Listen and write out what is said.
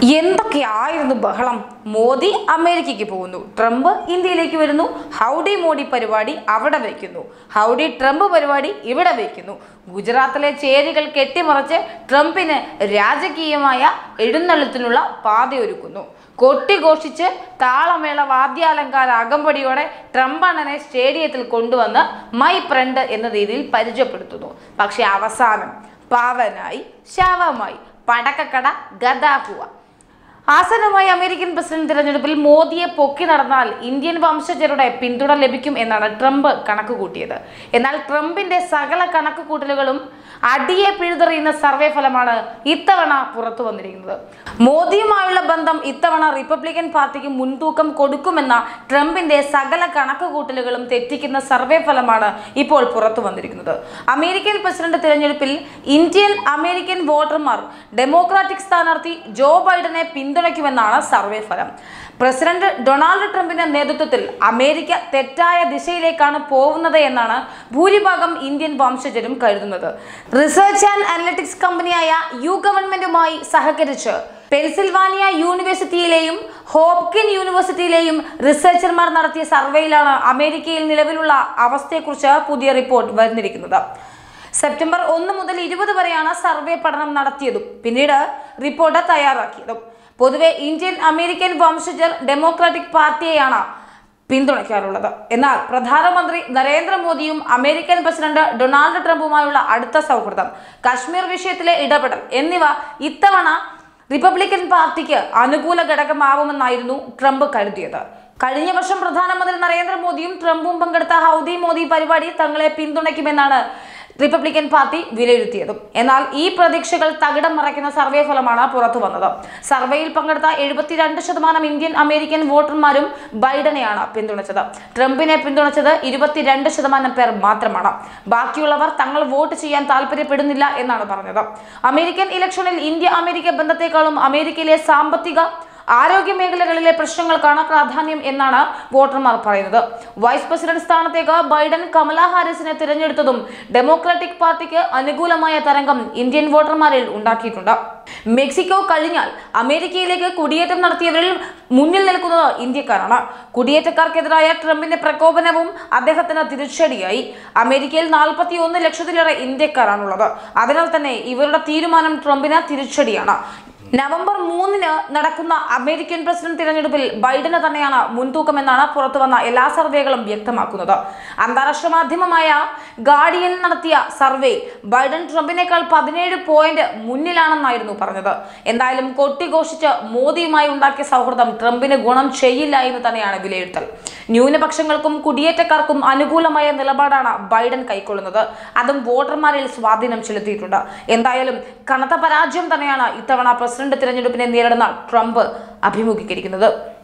എന്തൊക്കെയായിരുന്നു ബഹളം മോദി അമേരിക്കയ്ക്ക് പോകുന്നു ട്രംപ് ഇന്ത്യയിലേക്ക് വരുന്നു ഹൗഡി മോഡി പരിപാടി അവിടെ വയ്ക്കുന്നു ഹൗഡി ട്രംപ് പരിപാടി ഇവിടെ വയ്ക്കുന്നു ഗുജറാത്തിലെ ചേരികൾ കെട്ടിമറച്ച് ട്രംപിന് രാജകീയമായ എഴുന്നള്ളത്തിനുള്ള പാതയൊരുക്കുന്നു കൊട്ടിഘോഷിച്ച് താളമേള വാദ്യാലങ്കാര അകമ്പടിയോടെ ട്രംപ് അണ്ണനെ സ്റ്റേഡിയത്തിൽ കൊണ്ടുവന്ന് മൈ ഫ്രണ്ട് എന്ന രീതിയിൽ പരിചയപ്പെടുത്തുന്നു പക്ഷെ അവസാനം പാവനായി ശവമായി പടക്കക്കട ഗദാഹുവ ആസന്നമായ അമേരിക്കൻ പ്രസിഡന്റ് തിരഞ്ഞെടുപ്പിൽ മോദിയെ പൊക്കി നടന്നാൽ ഇന്ത്യൻ വംശജരുടെ പിന്തുണ ലഭിക്കും എന്നാണ് ട്രംപ് കണക്കുകൂട്ടിയത് എന്നാൽ ട്രംപിന്റെ സകല കണക്കുകൂട്ടലുകളും അടിയെ പിഴുതെറിയുന്ന സർവേ ഫലമാണ് ഇത്തവണ പുറത്തു വന്നിരിക്കുന്നത് മോദിയുമായുള്ള ബന്ധം ഇത്തവണ റിപ്പബ്ലിക്കൻ പാർട്ടിക്ക് മുൻതൂക്കം കൊടുക്കുമെന്ന ട്രംപിന്റെ സകല കണക്കുകൂട്ടലുകളും തെറ്റിക്കുന്ന സർവേ ഫലമാണ് ഇപ്പോൾ പുറത്തു വന്നിരിക്കുന്നത് അമേരിക്കൻ പ്രസിഡന്റ് തിരഞ്ഞെടുപ്പിൽ ഇന്ത്യൻ അമേരിക്കൻ വോട്ടർമാർ ഡെമോക്രാറ്റിക് സ്ഥാനാർത്ഥി ജോ ബൈഡനെ പിന്തുണയ്ക്കുമെന്നാണ് സർവേ ഫലം പ്രസിഡന്റ് ഡൊണാൾഡ് ട്രംപിന്റെ നേതൃത്വത്തിൽ അമേരിക്ക തെറ്റായ ദിശയിലേക്കാണ് പോകുന്നത് എന്നാണ് ഭൂരിഭാഗം ഇന്ത്യൻ വംശജരും കരുതുന്നത് റിസർച്ച് ആൻഡ് അനലറ്റിക്സ് കമ്പനിയായ യു ഗവൺമെന്റുമായി സഹകരിച്ച് പെൻസിൽവാനിയ യൂണിവേഴ്സിറ്റിയിലെയും ഹോപ്കിൻ യൂണിവേഴ്സിറ്റിയിലെയും റിസർച്ചർമാർ നടത്തിയ സർവേയിലാണ് അമേരിക്കയിൽ നിലവിലുള്ള അവസ്ഥയെക്കുറിച്ച് പുതിയ റിപ്പോർട്ട് വന്നിരിക്കുന്നത് സെപ്റ്റംബർ ഒന്ന് മുതൽ ഇരുപത് വരെയാണ് സർവേ പഠനം നടത്തിയതും പിന്നീട് റിപ്പോർട്ട് തയ്യാറാക്കിയതും പൊതുവെ ഇന്ത്യൻ അമേരിക്കൻ വംശജർ ഡെമോക്രാറ്റിക് പാർട്ടിയെയാണ് പിന്തുണയ്ക്കാറുള്ളത് എന്നാൽ പ്രധാനമന്ത്രി നരേന്ദ്രമോദിയും അമേരിക്കൻ പ്രസിഡന്റ് ഡൊണാൾഡ് ട്രംപുമായുള്ള അടുത്ത സൗഹൃദം കശ്മീർ വിഷയത്തിലെ ഇടപെടൽ എന്നിവ ഇത്തവണ റിപ്പബ്ലിക്കൻ പാർട്ടിക്ക് അനുകൂല ഘടകമാവുമെന്നായിരുന്നു ട്രംപ് കരുതിയത് കഴിഞ്ഞ വർഷം പ്രധാനമന്ത്രി നരേന്ദ്രമോദിയും ട്രംപും പങ്കെടുത്ത ഹൗദി മോദി പരിപാടി തങ്ങളെ പിന്തുണയ്ക്കുമെന്നാണ് റിപ്പബ്ലിക്കൻ പാർട്ടി വിലയിരുത്തിയതും എന്നാൽ ഈ പ്രതീക്ഷകൾ തകിടം മറയ്ക്കുന്ന സർവേ ഫലമാണ് പുറത്തു വന്നത് സർവേയിൽ പങ്കെടുത്ത എഴുപത്തിരണ്ട് ശതമാനം ഇന്ത്യൻ അമേരിക്കൻ വോട്ടർമാരും ബൈഡനെയാണ് പിന്തുണച്ചത് ട്രംപിനെ പിന്തുണച്ചത് ഇരുപത്തിരണ്ട് ശതമാനം പേർ മാത്രമാണ് ബാക്കിയുള്ളവർ തങ്ങൾ വോട്ട് ചെയ്യാൻ താല്പര്യപ്പെടുന്നില്ല എന്നാണ് പറഞ്ഞത് അമേരിക്കൻ ഇലക്ഷനിൽ ഇന്ത്യ അമേരിക്ക ബന്ധത്തെക്കാളും അമേരിക്കയിലെ സാമ്പത്തിക ആരോഗ്യ മേഖലകളിലെ പ്രശ്നങ്ങൾക്കാണ് പ്രാധാന്യം എന്നാണ് വോട്ടർമാർ പറയുന്നത് വൈസ് പ്രസിഡന്റ് സ്ഥാനത്തേക്ക് ബൈഡൻ കമല ഹാരിസിനെ തിരഞ്ഞെടുത്തതും ഡെമോക്രാറ്റിക് പാർട്ടിക്ക് അനുകൂലമായ തരംഗം ഇന്ത്യൻ വോട്ടർമാരിൽ ഉണ്ടാക്കിയിട്ടുണ്ട് മെക്സിക്കോ കഴിഞ്ഞാൽ അമേരിക്കയിലേക്ക് കുടിയേറ്റം നടത്തിയവരിൽ മുന്നിൽ നിൽക്കുന്നത് ഇന്ത്യക്കാരാണ് കുടിയേറ്റക്കാർക്കെതിരായ ട്രംപിന്റെ പ്രകോപനവും അദ്ദേഹത്തിന് തിരിച്ചടിയായി അമേരിക്കയിൽ നാൽപ്പത്തി ഒന്ന് ലക്ഷത്തിലേറെ ഇന്ത്യക്കാരാണുള്ളത് അതിനാൽ തന്നെ ഇവരുടെ തീരുമാനം ട്രംപിന് തിരിച്ചടിയാണ് നവംബർ മൂന്നിന് നടക്കുന്ന അമേരിക്കൻ പ്രസിഡന്റ് തിരഞ്ഞെടുപ്പിൽ ബൈഡന് തന്നെയാണ് മുൻതൂക്കമെന്നാണ് പുറത്തുവന്ന എല്ലാ സർവേകളും വ്യക്തമാക്കുന്നത് അന്താരാഷ്ട്ര മാധ്യമമായ ഗാർഡിയൻ നടത്തിയ സർവേ ബൈഡൻ ട്രംപിനേക്കാൾ പതിനേഴ് പോയിന്റ് മുന്നിലാണെന്നായിരുന്നു പറഞ്ഞത് എന്തായാലും കൊട്ടിഘോഷിച്ച് മോദിയുമായി ഉണ്ടാക്കിയ സൗഹൃദം ട്രംപിന് ഗുണം ചെയ്യില്ല എന്ന് തന്നെയാണ് വിലയിരുത്തൽ ന്യൂനപക്ഷങ്ങൾക്കും കുടിയേറ്റക്കാർക്കും അനുകൂലമായ നിലപാടാണ് ബൈഡൻ കൈക്കൊള്ളുന്നത് അതും വോട്ടർമാരിൽ സ്വാധീനം ചെലുത്തിയിട്ടുണ്ട് എന്തായാലും കനത്ത പരാജയം തന്നെയാണ് ഇത്തവണ പ്രസിഡന്റ് തിരഞ്ഞെടുപ്പിനെ നേരിടുന്ന ട്രംപ് അഭിമുഖീകരിക്കുന്നത്